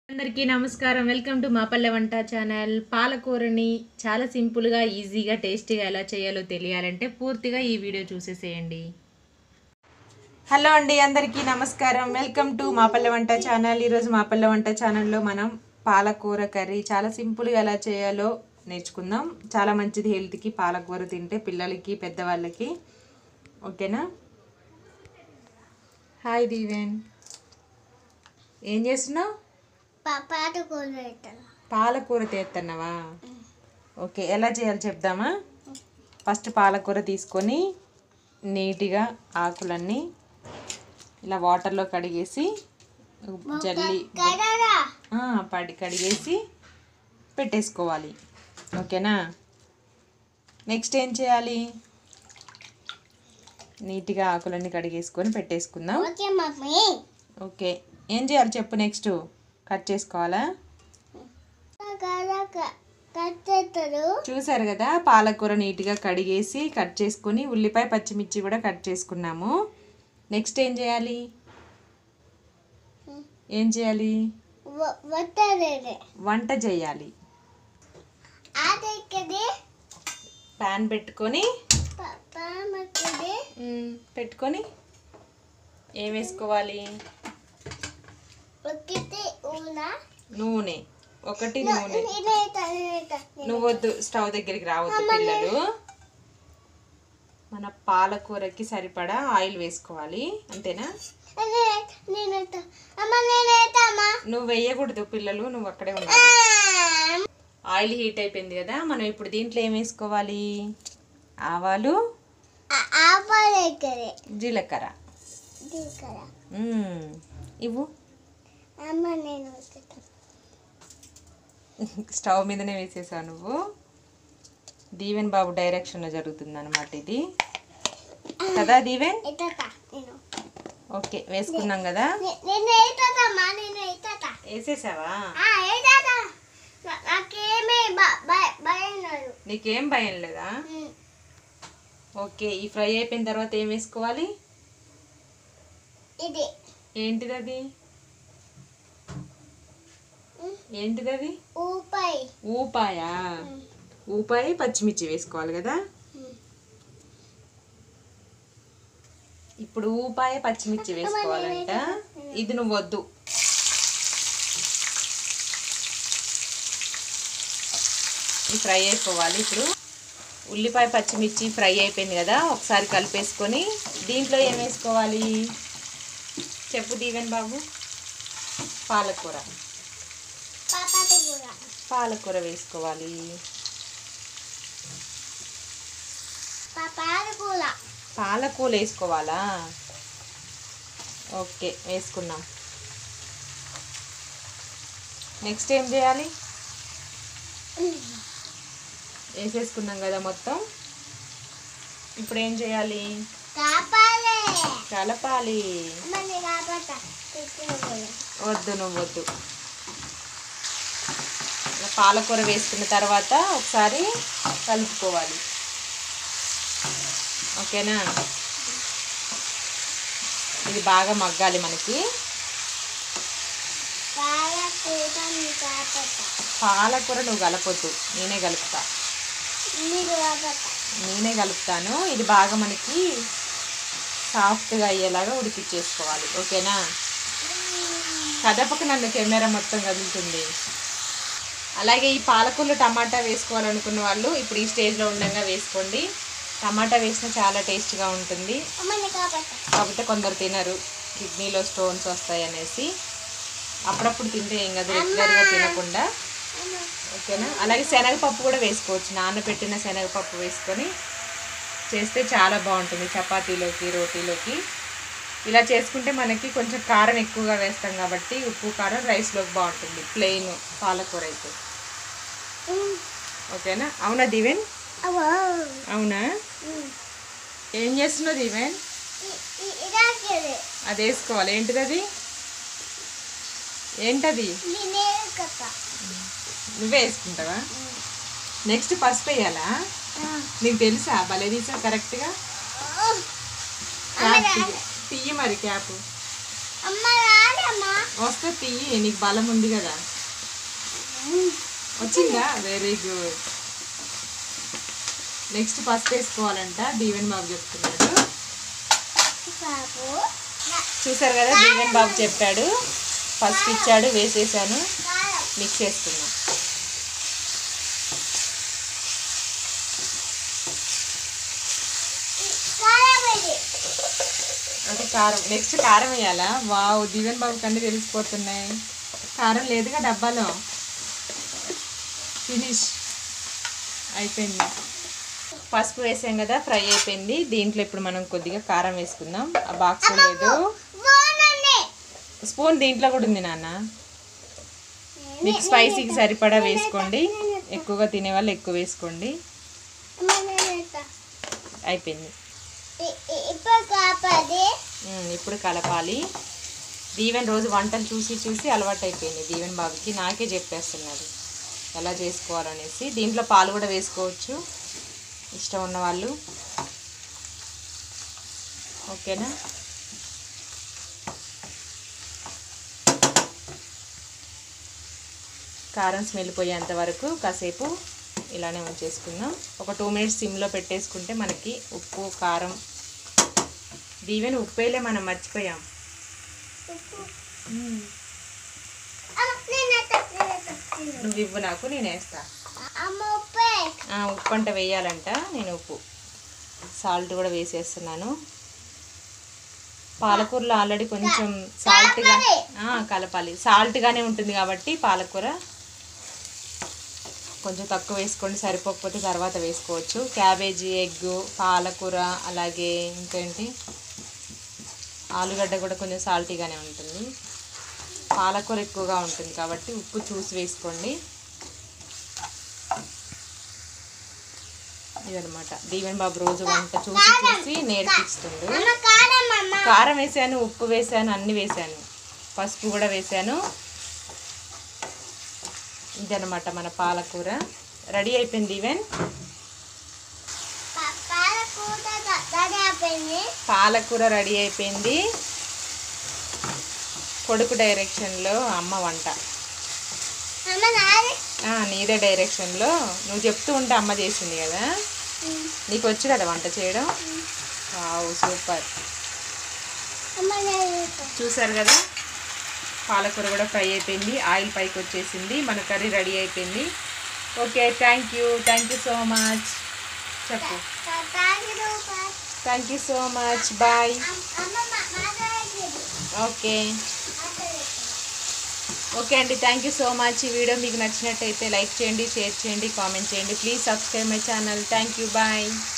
అందరికీ నమస్కారం welcome to మా పల్లె వంట ఛానల్ పాలకూరని చాలా సింపుల్గా ఈజీగా టేస్టీగా ఎలా చేయాలో తెలియాలంటే పూర్తిగా ఈ వీడియో చూసేసేయండి హలో అండి అందరికీ నమస్కారం వెల్కమ్ టు మా పల్లె వంట ఛానల్ ఈరోజు మా పల్లె వంట ఛానల్లో మనం పాలకూర కర్రీ చాలా సింపుల్గా ఎలా చేయాలో నేర్చుకుందాం చాలా మంచిది హెల్త్కి పాలకూర తింటే పిల్లలకి పెద్దవాళ్ళకి ఓకేనా హాయ్ దీవెన్ ఏం చేస్తున్నావు పాపాటు కూర పెట్టాను పాలకూర తీస్తున్నావా ఓకే ఎలా చేయాలో చెప్దామా ఫస్ట్ పాలకూర తీసుకొని నీట్గా ఆకులన్నీ ఇలా వాటర్లో కడిగేసి జల్లి కడరా ఆ, పడి కడిగేసి పెట్టేసుకోవాలి ఓకేనా నెక్స్ట్ ఏం చేయాలి నీట్గా ఆకులన్నీ కడిగేసుకొని పెట్టేసుకుందాం ఓకే మమ్మీ ఓకే ఏం చేయాలి చెప్పు నెక్స్ట్ కట్ చేసుకోవాలా కట్టేస్తారు చూసారు కదా పాలకూర నీట్గా కడిగేసి కట్ చేసుకుని ఉల్లిపాయ పచ్చిమిర్చి కూడా కట్ చేసుకున్నాము నెక్స్ట్ ఏం చేయాలి ఏం చేయాలి వట్టలేదు వంట చేయాలి అది ఇక్కడి ప్యాన్ పెట్టుకొని పామక్కడి మ్, పెట్టుకొని ఏం వేసుకోవాలి ఒకటి ఊన నూనె ఒకటి నూనె నేనేత నేనేత నువ్వు వద్దు స్టవ్ దగ్గరికి రావద్దు పిల్లలు మన పాలకూరకి సరిపడా ఆయిల్ వేసుకోవాలి అంతేనా నేనేత నేనేత అమ్మ నేనేత అమ్మ నువ్వు వేయకూడదు పిల్లలు నువ్వు అక్కడే ఉండాలి ఆయిల్ హీట్ అయిపోయింది కదా మనం ఇప్పుడు దీంట్లో ఏం వేసుకోవాలి ఆవాలు ఆపాలి ఇక్కడే జీలకర్ర ఇక్కడ మ్మ్. ఇవ్వు అమ్మ నేను వస్తాను స్టవ్ మీదనే వేసేసావు నువ్వు దీవెన్ బాబు డైరెక్షన్లో జరుగుతుంది అనమాట ఇది కదా దీవెన్ ఎత్తత నేను ఓకే వేసుకున్నాం కదా నే- నేను ఎత్తతమ్మా నేను ఎత్తత వేసేసావా ఆ ఎత్తత నా- నాకేమీ భ- భ- భయం లేదు నీకేం భయం లేదా ఉమ్. ఓకే ఈ ఫ్రై అయిపోయిన తర్వాత ఏం వేసుకోవాలి ఇది ఏంటిది అది ఏంటిది అది ఊపై ఊపాయా ఊపాయి పచ్చిమిర్చి వేసుకోవాలి కదా ఇప్పుడు ఊపాయ పచ్చిమిర్చి వేసుకోవాలంట ఇది నువ్వు వద్దు ఇది ఫ్రై అయిపోవాలి ఇప్పుడు ఉల్లిపాయ పచ్చిమిర్చి ఫ్రై అయిపోయింది కదా ఒకసారి కలిపేసుకొని దీంట్లో ఏం వేసుకోవాలి చెప్పు దీవెన్ బాబు పాలకూర పాపాటి కూర పాలకూర వేసుకోవాలి పాపాటి కూర పాలకూర వేసుకోవాలా ఓకే వేసుకున్నాం నెక్స్ట్ ఏం చేయాలి వేసేసుకున్నాం కదా మొత్తం ఇప్పుడు ఏం చేయాలి కాపాలే కలపాలి మళ్ళీ కాపాట వద్దు నువ్వు వద్దు ఇలా పాలకూర వేసుకున్న తర్వాత ఒకసారి కలుపుకోవాలి ఓకేనా ఇది బాగా మగ్గాలి మనకి పాల కూర కాపాట పాలకూర నువ్వు కలపొద్దు నేనే కలుపుతా మీరు కాపాట నేనే కలుపుతాను ఇది బాగా మనకి సాఫ్ట్గా అయ్యేలాగా ఉడికిచ్చేసుకోవాలి ఓకేనా కదపక నన్ను కెమెరా మొత్తం కదులుతుంది అలాగే ఈ పాలకూరలు టమాటా వేసుకోవాలనుకున్న వాళ్ళు ఇప్పుడు ఈ స్టేజ్లో ఉండగా వేసుకోండి టమాటా వేసినా చాలా టేస్ట్గా ఉంటుంది అమ్మని కాపాట కాకపోతే కొందరు తినరు కిడ్నీలో స్టోన్స్ వస్తాయి అనేసి అప్పుడప్పుడు తింటే ఏం కాదు రెగ్యులర్గా తినకుండా ఓకేనా అలాగే శనగపప్పు కూడా వేసుకోవచ్చు నానబెట్టిన శనగపప్పు వేసుకొని చేస్తే చాలా బాగుంటుంది చపాతీలోకి రోటీలోకి ఇలా చేసుకుంటే మనకి కొంచెం కారం ఎక్కువగా వేస్తాం కాబట్టి ఉప్పు కారం రైస్లోకి బాగుంటుంది ప్లెయిన్ పాలకూర అయితే ఓకేనా అవునా దివెన్ అవో అవునా ఏం చేస్తున్నావు దివెన్ ఇదాకేది అది వేసుకోవాలి ఏంటిది అది ఏంటది నేనే కథ నువ్వే వేసుకుంటావా నెక్స్ట్ పసుపు వేయాలా నీకు తెలుసా భలే తీసావు కరెక్ట్గా క్యాప్ తీయ- తీయ మరి క్యాప్ అమ్మ రాదు రాదమ్మా వస్తే తీయి నీకు బలం ఉంది కదా వచ్చిందా వెరీ గుడ్ నెక్స్ట్ ఫస్ట్ వేసుకోవాలంట దీవెన్ బాబు చెప్తున్నాడు బాబు చూసారు కదా దీవెన్ బాబు చెప్పాడు ఫస్ట్ ఇచ్చాడు వేసేసాను కారం మిక్స్ చేసుకున్నాం కారం ఇది అది కారం నెక్స్ట్ కారం వేయాలా వావ్ దీవెన్ బాబు కన్నీ తెలిసిపోతున్నాయి కారం లేదుగా డబ్బాలో ఫినిష్ అయిపోయింది పసుపు వేసాం కదా ఫ్రై అయిపోయింది దీంట్లో ఇప్పుడు మనం కొద్దిగా కారం వేసుకుందాం ఆ బాక్స్ లేదు బాగుంది స్పూన్ దీంట్లో కూడా ఉంది నాన్న మీకు స్పైసీకి సరిపడా వేసుకోండి ఎక్కువగా తినే వాళ్ళు ఎక్కువ వేసుకోండి అయిపోయింది ఇప్పుడు కాపది ఉమ్, ఇప్పుడు కలపాలి దీవెన్ రోజు వంటలు చూసి చూసి అలవాటు అయిపోయింది దీవెన్ బాబుకి నాకే చెప్పేస్తున్నాడు ఎలా చేసుకోవాలనేసి దీంట్లో పాలు కూడా వేసుకోవచ్చు ఇష్టం ఉన్న వాళ్ళు ఓకేనా కారం స్మెల్ పోయేంత వరకు కాసేపు ఇలానే ఉంచేసుకుందాం ఒక టూ మినిట్స్ సిమ్లో పెట్టేసుకుంటే మనకి ఉప్పు కారం దీవెన ఉప్పేలే మనం మర్చిపోయాం నువ్వు ఇవ్వు నాకు నేను వేస్తా అమ్మ ఉప్పే ఆ, ఉప్పు అంట వేయాలంట నేను ఉప్పు సాల్ట్ కూడా వేసేస్తున్నాను పాలకూరలో ఆల్రెడీ కొంచెం సాల్ట్గా కలపాలి సాల్ట్గానే ఉంటుంది కాబట్టి పాలకూర కొంచెం తక్కువ వేసుకోండి సరిపోకపోతే తర్వాత వేసుకోవచ్చు క్యాబేజీ ఎగ్ పాలకూర అలాగే ఇంకేంటి ఆలుగడ్డ కూడా కొంచెం సాల్టీగానే ఉంటుంది పాలకూర ఎక్కువగా ఉంటుంది కాబట్టి ఉప్పు చూసి వేసుకోండి ఇదనమాట దీవెన్ బాబు రోజు వంట చూసి చూసి నేర్పిస్తుండు అమ్మ కారం అమ్మ కారం వేసాను ఉప్పు వేసాను అన్ని వేసాను పసుపు కూడా వేసాను ఇదనమాట మన పాలకూర రెడీ అయిపోయింది ఈవెన్ పాల కూత రెడీ అయిపోయింది పాలకూర రెడీ అయిపోయింది కొడుకు డైరెక్షన్లో అమ్మ వంట అమ్మ నాది ఆ, నీదే డైరెక్షన్లో నువ్వు చెప్తూ ఉంటే అమ్మ చేసింది కదా నీకు వచ్చు కదా వంట చేయడం వావ్ సూపర్ అమ్మ నాది చూసారు కదా పాలకూర కూడా ఫ్రై అయిపోయింది ఆయిల్ పైకి వచ్చేసింది మన కర్రీ రెడీ అయిపోయింది okay thank you thank you so much చెప్పు తాగిదు thank you so much bye అమ్మ మాట్లాడేది ఓకే ఓకే అండి థ్యాంక్ యూ సో మచ్ ఈ వీడియో మీకు నచ్చినట్టయితే లైక్ చేయండి షేర్ చేయండి కామెంట్ చేయండి please subscribe my channel thank you bye